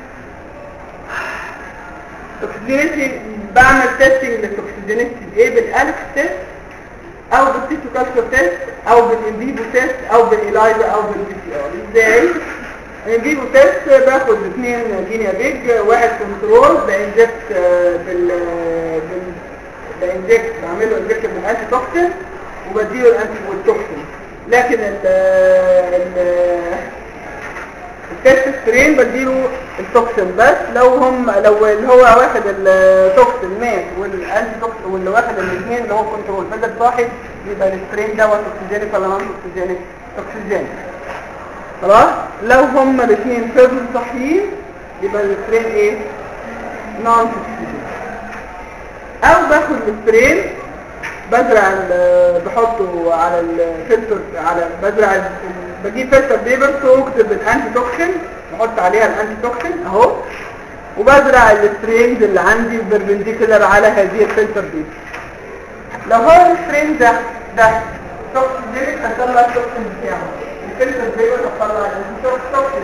توكسيجينيتي بعمل تيستنج للتوكسيجينيتي ايه بالالف تيست او بالتيتو كالتشر تيست او بالانفيبو تيست او بالالايزا او بالبي سي ار ازاي الانفيبو تيست باخد اثنين جينيا بيج واحد كنترول بانجكت بال بال بانجكت بعمله انجكت بالانتي توكسين وبديله الانتي توكسين لكن ال ال التست سترين بديله التوكسين بس لو هم لو اللي هو واخد التوكسين مات والانتي توكسين واللي واخد الاثنين اللي هو كنترول فضل صاحي يبقى السترين ده توكسيجينيك ولا نون توكسيجينيك توكسيجينيك خلاص لو هم الاثنين فضلوا صاحيين يبقى السترين ايه نون توكسيجينيك او باخد السترين بزرع بحطه على الفلتر على بزرع ال- بجيب فلتر بيبر توكتب الانتي توكسين بحط عليها الانتي توكسين اهو وبزرع السترينز اللي عندي بربنديكولار على هذه الفلتر بيبر لو هو السترين ده ده توكسين هطلع التوكسين بتاعه الفلتر بيبر هطلع التوكسين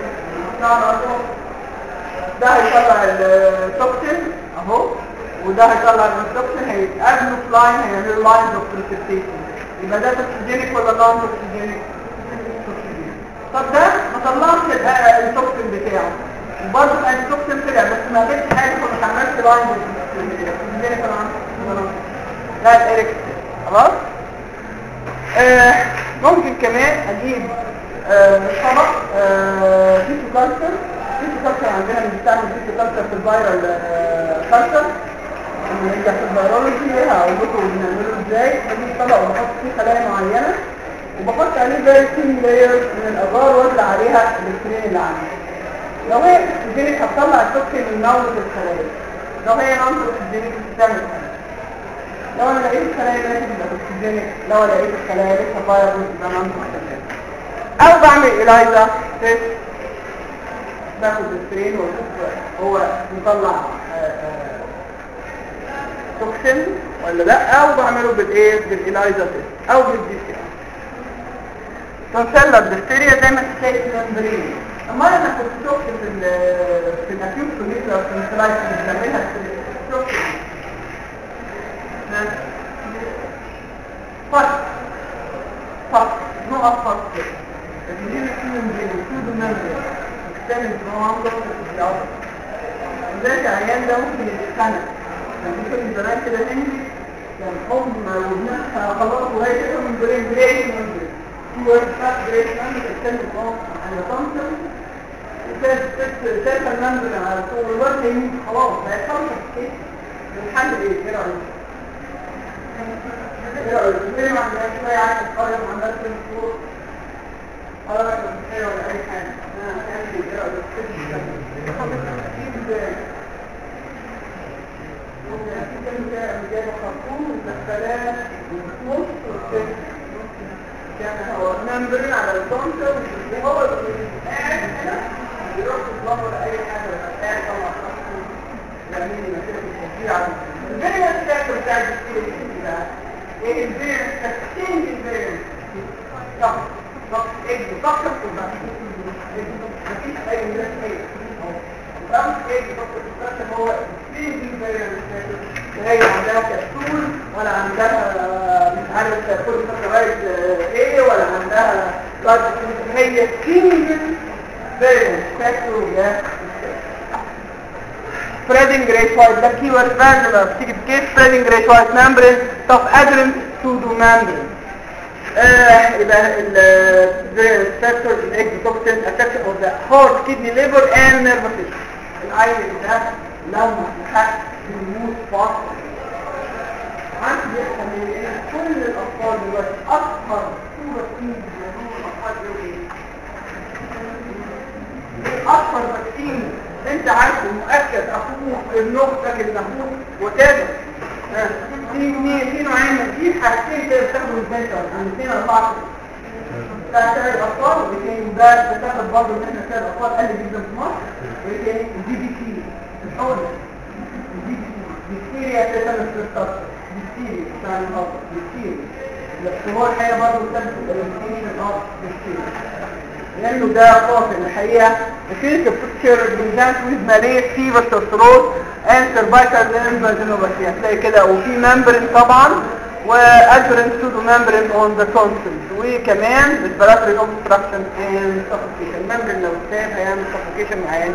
ده هيطلع التوكسين اهو وده هيطلع التوكسين هيتقابلوا في لاين هيعملوا لاين اوف بريسبتيشن يبقى ده توكسيجينيك ولا نون توكسيجينيك طب ده ما طلعش ال- التوكسين بتاعه وبرضه التوكسين طلع بس ما جبتش حاجه فما عملتش لاين توكسيجينيك ولا نون ده الاريكس خلاص آه ممكن كمان اجيب آه طبق آه تيشو كالتر تيشو كالتر عندنا بنستعمل تيشو كالتر في الفيرال آه كالتر اللي هي في الفيرولوجي هقول لكم بنعمله ازاي بجيب طبق وبحط فيه خلايا معينه وبحط عليه زي تين لاير من الابار وادلع عليها الاكسجين اللي عندي لو هي اكسجينيك هتطلع التوكسين من نوره الخلايا لو هي نون اكسجينيك بتعمل كده لو انا لقيت الخلايا لازم تبقى اكسجينيك لو لقيت الخلايا لسه فايروس يبقى نون اكسجينيك او بعمل الايزا تيست باخد السترين واشوف هو مطلع آه، آه، توكسين ولا لا او بعمله بالايه بالالايزا تيست او بالدي سي تنسلة الدفتيريا دايما تلاقي في الممبرين اما انا كنت شفت في ال في الاكيوت كوليكولا في السلايس اللي بنعملها في الشفت فرق فرق نقط فرق كده الجديد في ممبرين وفي ممبرين محتاج ان هو عنده في الارض لذلك العيان ده ممكن يتخنق كان ممكن زمان كده هندي كان حب وابنها خلاص وهي كده من برين برين من برين هو الفات برين من الكلمة خلاص انا طنطن وكانت ست سالفة المنزل على طول الوقت يموت خلاص بقى خلص كده الحل ايه ايه رأيك؟ ايه رأيك؟ ليه ما عندهاش شوية عايزة تقرب ما عندهاش تنفور ولا بقى مش ولا اي حاجة انا عندي ايه رأيك؟ كان هو نمبرين على الكونتر وهو قاعد هنا يروح يطلب ولا اي حاجه ولا قاعد طلع خطه يعني مشاكل كتير الفيريانس فاكتور بتاع الدكتور ايه الفيريانس تكتين الفيريانس صح صح ايه صح مفيش اي ناس ايه الأمر ايه بالضبط هو فين الفيريانس هي عندها كبسول ولا عندها مش عارف كل سكرايد ايه ولا عندها بلاد هي سنجل فيريانس فاكتور ده spreading great white ده كي وورد بعد لما بتيجي بكيس spreading great white membrane طب adherent pseudo membrane آه يبقى ال factor in exotoxin affection of the heart kidney liver and nervous system العين ده لو ما لحقش يموت فاصل عندي يحصل ايه كل الاطفال دلوقتي اكثر صوره فيه بيعملوا الاطفال دول ايه اكثر فاكسين انت عارفه مؤكد اخوك ابن اختك ابن اخوك وتابع في مين في نوعين في حاجتين كده بتاخدوا الفيتر عن اثنين اربعه بتاع سعر الاطفال والاثنين ده بتاخد برضه ان احنا سعر الاطفال قل جدا في مصر والاثنين الدي بي سي الحول الدي بي سي ديكتيريا تيتانوس ريستارت ديكتيريا بتاع الارض ديكتيريا الاختبار الحقيقه برضه بتاخد الانفكشن اوف ديكتيريا لانه ده قاتل الحقيقه الكلينيكال بيكتشر بريزنت ويز ماليه فيفر سيرتروز اند سيرفايكال ليمفادينوباثي هتلاقي كده وفي ممبرين طبعا وادرنت سودو ممبرين اون ذا تونسلز وكمان ريسبيراتوري اوبستراكشن اند سفوكيشن ممبرين لو اتساب هيعمل سفوكيشن عيان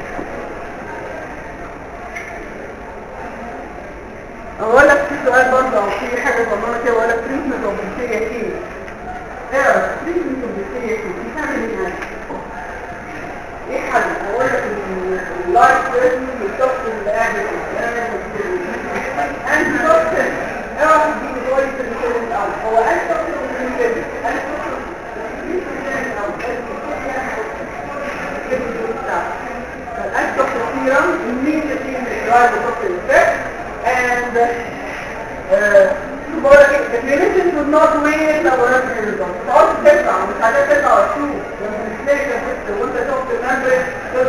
اقول لك في سؤال برضه او في حاجه ضمنها كده ولا تريتمنت اوف بكتيريا كيس ايه تريتمنت اوف بكتيريا كيس بتعمل ايه معاك؟ ايه حل؟ اقول لك ان اللايف ثيرابي بالشخص اللي قاعد قدامك انت توكسين اوعى تجيب كويس الكلام الاول هو انت توكسين من كده انت الأنتوكسيرم immediately describe the toxin effect and uh, بقول لك the clinician should not wait laboratory results تقعد تطلع مش عايزة تطلع وتشوف لما تلاقي الفكرة وانت شفت المنبر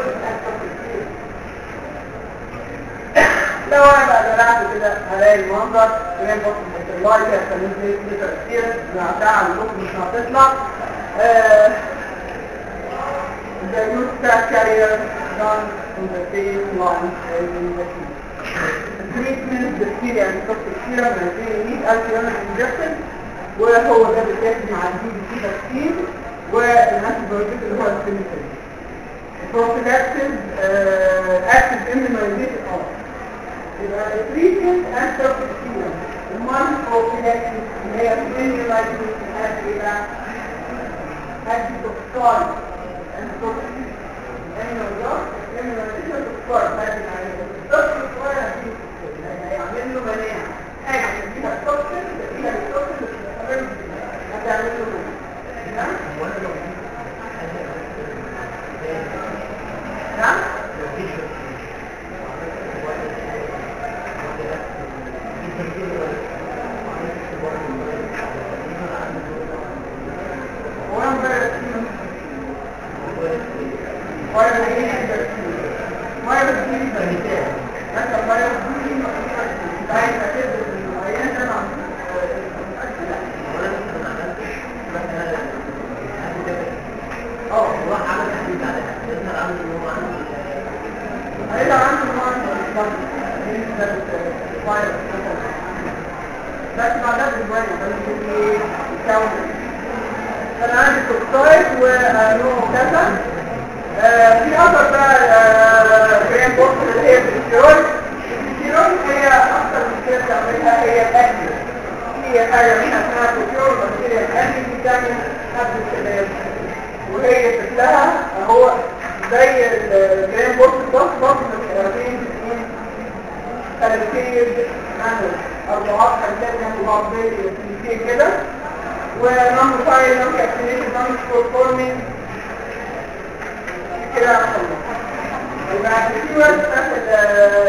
لو انا بقى زرعت كده هلاقي المنظر تمام بص اللاي كده استنيت لتر كتير زرعتها على اللوك مش هتطلع the youth staff carrier done in the same line as in the team. treatment بكتيريا يعني صوت كتيرة من 200 يونت انجكشن وهو ده بيتاخد مع الدي بي سي فاكسين والانتيبيوتيك اللي هو السيميتري prophylaxis active immunization اه يبقى treatment and prophylaxis المرض prophylaxis اللي هي immunization هذه ايه بقى؟ هذه توكساي and toxin immunization immunization توكساي هذه العينة الطفل الصغير هتجيب هيعمل له مناعة حاجة يديها التوكسين يديها التوكسين بس هتعمل له مناعة نعم؟ وانا بقى بس بعدها بشوية بس يكون انا عندي كوكتايد ونوع كذا آه، في اثر بقى جرام بوكس اللي هي الستيرويد الستيرويد هي اكثر مشكله بتعملها هي الاكل هي حاجه منها اسمها كوكيور بس هي الاكل دي بتعمل حد الشباب وهي شكلها هو زي الجرام بوكس بس بس متقربين من ثلاثين عنه أربعات حاجات جنب بعض زي الكليتين كده ونعمل فايل نعمل اكتيفيشن نعمل فورمينج كده خلاص يبقى في وقت